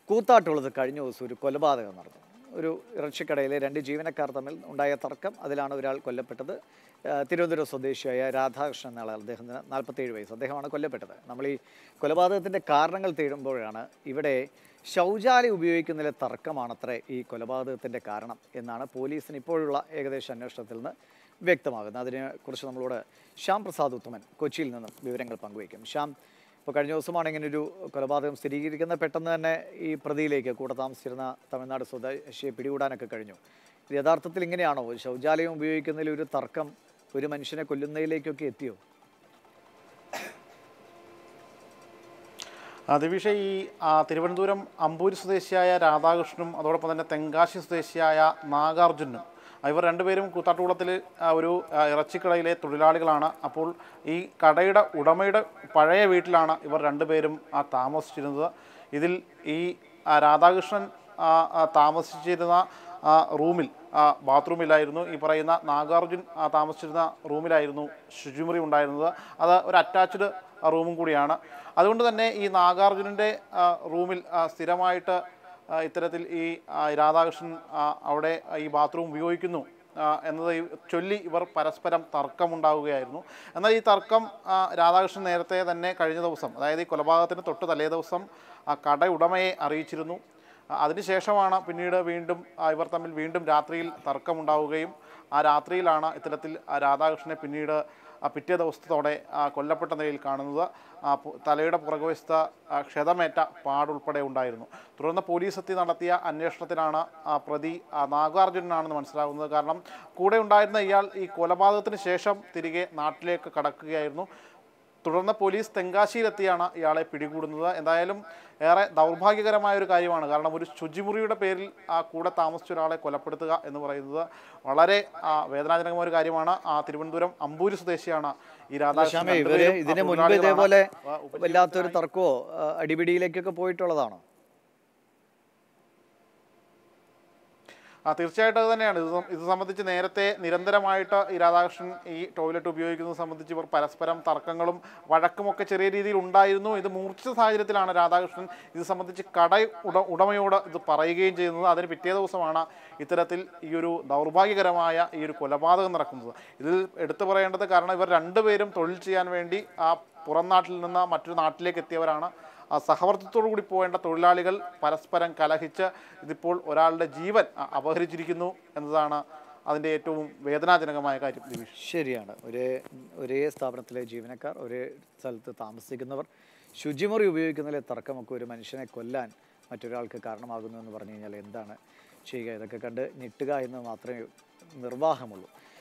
കൂത്താട്ടുള്ളത് കഴിഞ്ഞ ദിവസം ഒരു കൊലപാതകം നടന്നു ഒരു ഇറച്ചിക്കടയിലെ രണ്ട് ജീവനക്കാർ തമ്മിൽ ഉണ്ടായ തർക്കം അതിലാണ് ഒരാൾ കൊല്ലപ്പെട്ടത് ആ, തിരുവനന്തപുരം സ്വദേശിയായ രാധാകൃഷ്ണൻ എന്ന ആൾ അദ്ദേഹത്തിന് നാൽപ്പത്തേഴ് വയസ്സ് അദ്ദേഹമാണ് കൊല്ലപ്പെട്ടത് നമ്മൾ ഈ കൊലപാതകത്തിൻ്റെ കാരണങ്ങൾ തേടുമ്പോഴാണ് ഇവിടെ ശൗചാലയം ഉപയോഗിക്കുന്നതിലെ തർക്കമാണത്രേ ഈ കൊലപാതകത്തിൻ്റെ കാരണം എന്നാണ് പോലീസിന് ഇപ്പോഴുള്ള ഏകദേശ അന്വേഷണത്തിൽ നിന്ന് വ്യക്തമാകുന്നത് അതിനെക്കുറിച്ച് നമ്മളോട് ശ്യാം പ്രസാദ് ഉത്തമൻ കൊച്ചിയിൽ നിന്നും വിവരങ്ങൾ പങ്കുവയ്ക്കും ശ്യാം ഇപ്പോൾ കഴിഞ്ഞ ദിവസമാണ് ഇങ്ങനെ ഒരു കൊലപാതകം സ്ഥിരീകരിക്കുന്ന പെട്ടെന്ന് തന്നെ ഈ പ്രതിയിലേക്ക് കൂടെ താമസിച്ചിരുന്ന തമിഴ്നാട് സ്വദേശിയെ പിടികൂടാനൊക്കെ കഴിഞ്ഞു ഇത് യഥാർത്ഥത്തിൽ ഇങ്ങനെയാണോ ഒരു ശൗചാലയം ഉപയോഗിക്കുന്നതിൽ ഒരു തർക്കം ഒരു മനുഷ്യനെ കൊല്ലുന്നതിലേക്കൊക്കെ എത്തിയോ ആ, ദിവിഷ ഈ ആ, തിരുവനന്തപുരം അമ്പൂരി സ്വദേശിയായ രാധാകൃഷ്ണനും അതോടൊപ്പം തന്നെ തെങ്കാശി സ്വദേശിയായ നാഗാർജുനും ആ, ഇവർ രണ്ടുപേരും കൂത്താട്ടുകുളത്തിൽ ആ, ഒരു ആ, ഇറച്ചിക്കടയിലെ തൊഴിലാളികളാണ് അപ്പോൾ ഈ കടയുടെ ഉടമയുടെ പഴയ വീട്ടിലാണ് ഇവർ രണ്ടുപേരും ആ, താമസിച്ചിരുന്നത് ഇതിൽ ഈ ആ, രാധാകൃഷ്ണൻ ആ, ആ, താമസിച്ചിരുന്ന ആ, റൂമിൽ ആ, ബാത്റൂമിലായിരുന്നു ഈ പറയുന്ന നാഗാർജുൻ ആ, താമസിച്ചിരുന്ന റൂമിലായിരുന്നു ശുചിമുറി ഉണ്ടായിരുന്നത് അത് ഒരു അറ്റാച്ച്ഡ് റൂമും കൂടിയാണ് അതുകൊണ്ട് തന്നെ ഈ നാഗാർജുനൻ്റെ ആ, റൂമിൽ ആ, സ്ഥിരമായിട്ട് ആ, ഇത്തരത്തിൽ ഈ ആ, രാധാകൃഷ്ണൻ ആ, അവിടെ ഈ ബാത്റൂം ഉപയോഗിക്കുന്നു ആ, എന്നത് ഈ ചൊല്ലി ഇവർ പരസ്പരം തർക്കമുണ്ടാവുകയായിരുന്നു എന്നാൽ ഈ തർക്കം ആ, രാധാകൃഷ്ണൻ നേരത്തെ തന്നെ കഴിഞ്ഞ ദിവസം അതായത് ഈ കൊലപാതകത്തിന് തൊട്ട് തലേ ദിവസം ആ കട ഉടമയെ അറിയിച്ചിരുന്നു ആ, അതിനുശേഷമാണ് പിന്നീട് വീണ്ടും ആ, ഇവർ തമ്മിൽ വീണ്ടും രാത്രിയിൽ തർക്കമുണ്ടാവുകയും ആ രാത്രിയിലാണ് ഇത്തരത്തിൽ ആ രാധാകൃഷ്ണനെ പിന്നീട് ആ പിറ്റേ ദിവസത്തോടെ ആ, കൊല്ലപ്പെട്ട നിലയിൽ കാണുന്നത് ആ, പു- തലയുടെ പുറകുവശത്ത് ആ, ക്ഷതമേറ്റ പാടുൾപ്പെടെ ഉണ്ടായിരുന്നു തുടർന്ന് പോലീസ് എത്തി നടത്തിയ അന്വേഷണത്തിലാണ് ആ പ്രതി ആ, നാഗാർജുനനാണെന്ന് മനസ്സിലാകുന്നത് കാരണം കൂടെ ഉണ്ടായിരുന്ന ഇയാൾ ഈ കൊലപാതകത്തിന് ശേഷം തിരികെ നാട്ടിലേക്ക് കടക്കുകയായിരുന്നു തുടർന്ന് പോലീസ് തെങ്കാശിയിലെത്തിയാണ് ഇയാളെ പിടികൂടുന്നത് എന്തായാലും ഏറെ ദൗർഭാഗ്യകരമായ ഒരു കാര്യമാണ് കാരണം ഒരു ശുചിമുറിയുടെ പേരിൽ ആ കൂടെ താമസിച്ച ഒരാളെ കൊലപ്പെടുത്തുക എന്ന് പറയുന്നത് വളരെ ആ, വേദനാജനകമായ ഒരു കാര്യമാണ് ആ തിരുവനന്തപുരം അമ്പൂരി സ്വദേശിയാണ് ഈ രാധാകൃഷ്ണൻ ശ്യാമേ ഇവര് രണ്ടുപേരും ആ ഇതിന് മുൻപ് തൊഴിലാളികളാണ്. ഇതേപോലെ ആ, ഉപജീവനത്തിനായി വല്ലാത്തൊരു തർക്കമോ ആ, അടിപിടിയിലേക്കൊക്കെ പോയിട്ടുള്ളതാണോ ആ തീർച്ചയായിട്ടും അത് തന്നെയാണ് ഇത് സം- ഇത് സംബന്ധിച്ച് നേരത്തെ നിരന്തരമായിട്ട് ഈ രാധാകൃഷ്ണൻ ഈ ടോയ്ലറ്റ് ഉപയോഗിക്കുന്നത് സംബന്ധിച്ച് ഇവർ പരസ്പരം തർക്കങ്ങളും വഴക്കുമൊക്കെ ചെറിയ രീതിയിൽ ഉണ്ടായിരുന്നു ഇത് മൂർച്ഛിച്ച സാഹചര്യത്തിലാണ് രാധാകൃഷ്ണൻ ഇത് സംബന്ധിച്ച് കട ഉട ഉടമയോട് ഇത് പറയുകയും ചെയ്യുന്നത് അതിന് പിറ്റേ ദിവസമാണ് ഇത്തരത്തിൽ ഈ ഒരു ദൗർഭാഗ്യകരമായ ഈ ഒരു കൊലപാതകം നടക്കുന്നത് ഇതിൽ എടുത്തു പറയേണ്ടത് കാരണം ഇവർ രണ്ടുപേരും തൊഴിൽ ചെയ്യാൻ വേണ്ടി ആ പുറം നാട്ടിൽ നിന്ന് മറ്റൊരു നാട്ടിലേക്ക് എത്തിയവരാണ് ആ സഹവർത്തിത്തോടു കൂടി പോകേണ്ട തൊഴിലാളികൾ പരസ്പരം കലഹിച്ച് ഇതിപ്പോൾ ഒരാളുടെ ജീവൻ അ- അപഹരിച്ചിരിക്കുന്നു എന്നതാണ് അതിൻ്റെ ഏറ്റവും വേദനാജനകമായ കാര്യം ദിവിഷ് ശരിയാണ് ഒരേ ഒരേ സ്ഥാപനത്തിലെ ജീവനക്കാർ ഒരേ സ്ഥലത്ത് താമസിക്കുന്നവർ ശുചിമുറി ഉപയോഗിക്കുന്നതിലെ തർക്കമൊക്കെ ഒരു മനുഷ്യനെ കൊല്ലാൻ മറ്റൊരാൾക്ക് കാരണമാകുന്നു എന്ന് പറഞ്ഞു കഴിഞ്ഞാൽ എന്താണ് ചെയ്യുക ഇതൊക്കെ കണ്ട് ഞെട്ടുക എന്ന് മാത്രമേ നിർവാഹമുള്ളൂ